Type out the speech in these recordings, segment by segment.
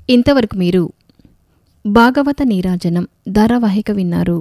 ఇంతవరకు మీరు భాగవత నీరాజనం ధారావాహిక విన్నారు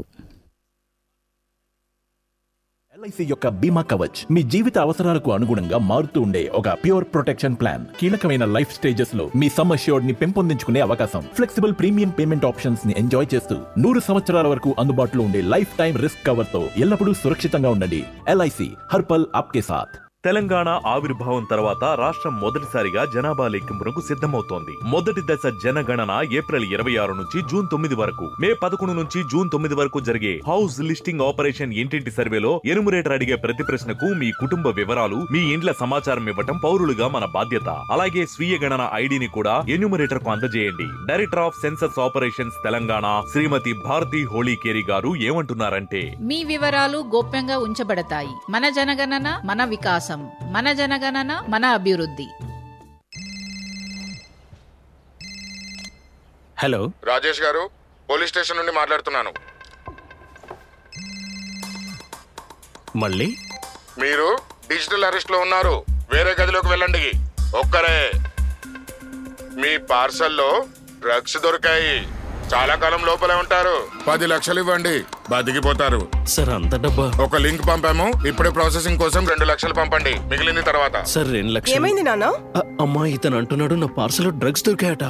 ఎల్ఐసి యొక్క బీమా కవచ్ మీ జీవిత అవసరాలకు అనుగుణంగా మారుతూ ఉండే ఒక ప్యూర్ ప్రొటెక్షన్ ప్లాన్ కీలకమైన లైఫ్ స్టేజెస్ లో మీ సమ్ అష్యూర్డ్ ని పెంపొందించుకునే అవకాశం ఫ్లెక్సిబుల్ ప్రీమియం పేమెంట్ ఆప్షన్స్ ని ఎంజాయ్ చేస్తూ నూరు సంవత్సరాల వరకు అందుబాటులో ఉండే లైఫ్ టైం రిస్క్ కవర్ తో ఎల్లప్పుడూ సురక్షితంగా ఉండండి ఎల్ఐసి హర్పల్ ఆప్కే సాథ్ తెలంగాణ ఆవిర్భావం తర్వాత రాష్ట్రం మొదటిసారిగా జనాభా లెక్కింపునకు సిద్ధమవుతోంది మొదటి దశ జనగణన ఏప్రిల్ ఇరవై ఆరు నుంచి జూన్ తొమ్మిది వరకు మే పదకొండు నుంచి జూన్ తొమ్మిది వరకు జరిగే హౌస్ లిస్టింగ్ ఆపరేషన్ ఇంటింటి సర్వేలో ఎనుమరేటర్ అడిగే ప్రతి ప్రశ్నకు మీ కుటుంబ వివరాలు మీ ఇండ్ల సమాచారం ఇవ్వటం పౌరులుగా మన బాధ్యత అలాగే స్వీయ గణన ఐడిని కూడా ఎన్యూమరేటర్ కు అందజేయండి director of census operations Telangana Shrimati Bharati Holikeri garu ఏమంటున్నారంటే మీ వివరాలు గోప్యంగా ఉంచబడతాయి మన జనగణన మన వికాసం మన జనగణన మన అభివృద్ధి హలో రాజేష్ గారు పోలీస్ స్టేషన్ నుండి మాట్లాడుతున్నాను మళ్ళీ మీరు డిజిటల్ అరెస్ట్ లో ఉన్నారు వేరే గదిలోకి వెళ్ళండి ఒక్కరే మీ పార్సల్లో డ్రగ్స్ దొరికాయి చాలా కాలం లోపలే ఉంటారు పది లక్షలు ఇవ్వండి బతికిపోతారు సార్ అంత డబ్బా ఒక లింక్ పంపాము ఇప్పుడే ప్రాసెసింగ్ కోసం రెండు లక్షలు పంపండి మిగిలింది తర్వాత సార్ రెండు లక్షలు ఏమైంది నాన్న అ- అమ్మా ఇతను అంటున్నాడు నా పార్సల్ డ్రగ్స్ దొరికాయట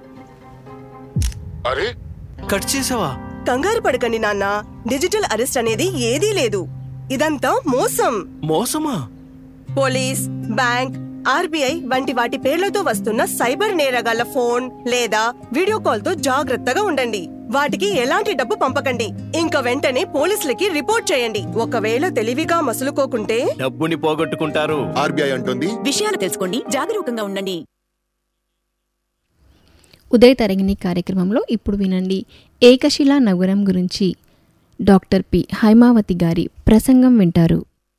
అరే కట్ చేసావా కంగారు పడకండి నాన్న డిజిటల్ అరెస్ట్ అనేది ఏదీ లేదు ఇదంతా మోసం మోసమా పోలీస్ బ్యాంక్ ఆర్బీఐ వంటి వాటి పేర్లతో వస్తున్న సైబర్ నేరగాళ్ల ఫోన్ లేదా వీడియో కాల్ తో జాగ్రత్తగా ఉండండి వాటికి ఎలాంటి డబ్బు పంపకండి ఇంకా వెంటనే పోలీసులకి రిపోర్ట్ చేయండి ఒకవేళ తెలివిగా మసులుకోకుంటే డబ్బుని పోగొట్టుకుంటారు ఆర్బీఐ అంటుంది విషయాలు తెలుసుకోండి జాగరూకంగా ఉండండి ఉదయ తరగిణి కార్యక్రమంలో ఇప్పుడు వినండి ఏకశిలా నగరం గురించి డాక్టర్ పి హైమావతి గారి ప్రసంగం వింటారు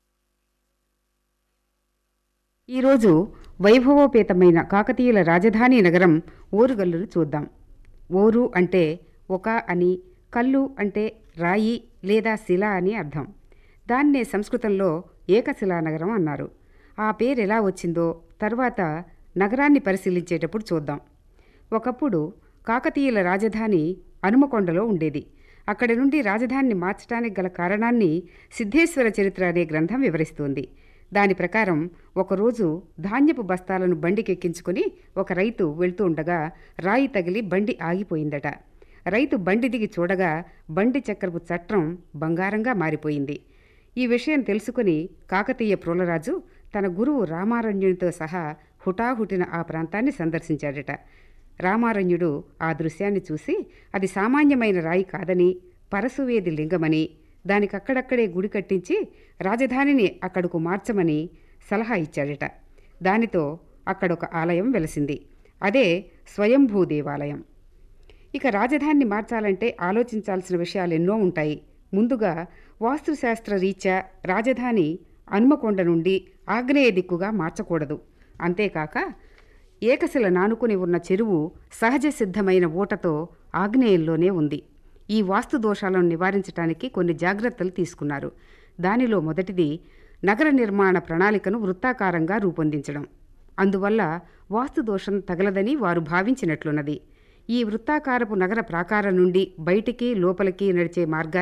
ఈరోజు వైభవోపేతమైన కాకతీయుల రాజధాని నగరం ఓరుగల్లును చూద్దాం ఓరు అంటే ఒక అని కల్లు అంటే రాయి లేదా శిల అని అర్థం దాన్నే సంస్కృతంలో ఏకశిలా నగరం అన్నారు ఆ పేరు ఎలా వచ్చిందో తర్వాత నగరాన్ని పరిశీలించేటప్పుడు చూద్దాం ఒకప్పుడు కాకతీయుల రాజధాని హనుమకొండలో ఉండేది అక్కడి నుండి రాజధానిని మార్చడానికి గల కారణాన్ని సిద్ధేశ్వర చరిత్ర అనే గ్రంథం వివరిస్తుంది దాని ప్రకారం ఒకరోజు ధాన్యపు బస్తాలను బండికెక్కించుకుని ఒక రైతు వెళ్తూ ఉండగా రాయి తగిలి బండి ఆగిపోయిందట రైతు బండి దిగి చూడగా బండి చక్రపు చట్రం బంగారంగా మారిపోయింది ఈ విషయం తెలుసుకుని కాకతీయ ప్రోలరాజు తన గురువు రామారణ్యునితో సహా హుటాహుటిన ఆ ప్రాంతాన్ని సందర్శించాడట రామారణ్యుడు ఆ దృశ్యాన్ని చూసి అది సామాన్యమైన రాయి కాదని పరశువేది లింగమని దానికక్కడక్కడే గుడి కట్టించి రాజధానిని అక్కడకు మార్చమని సలహా ఇచ్చాడట దానితో అక్కడొక ఆలయం వెలసింది అదే స్వయంభూ దేవాలయం ఇక రాజధానిని మార్చాలంటే ఆలోచించాల్సిన విషయాలు ఎన్నో ఉంటాయి ముందుగా వాస్తుశాస్త్ర రీత్యా రాజధాని హనుమకొండ నుండి ఆగ్నేయ దిక్కుగా మార్చకూడదు అంతేకాక ఏకశిల నానుకుని ఉన్న చెరువు సహజ సిద్ధమైన ఊటతో ఆగ్నేయంలోనే ఉంది ఈ వాస్తు దోషాలను నివారించడానికి కొన్ని జాగ్రత్తలు తీసుకున్నారు దానిలో మొదటిది నగర నిర్మాణ ప్రణాళికను వృత్తాకారంగా రూపొందించడం అందువల్ల వాస్తు దోషం తగలదని వారు భావించినట్లున్నది ఈ వృత్తాకారపు నగర ప్రాకారం నుండి బయటికి లోపలికి నడిచే మార్గాన్ని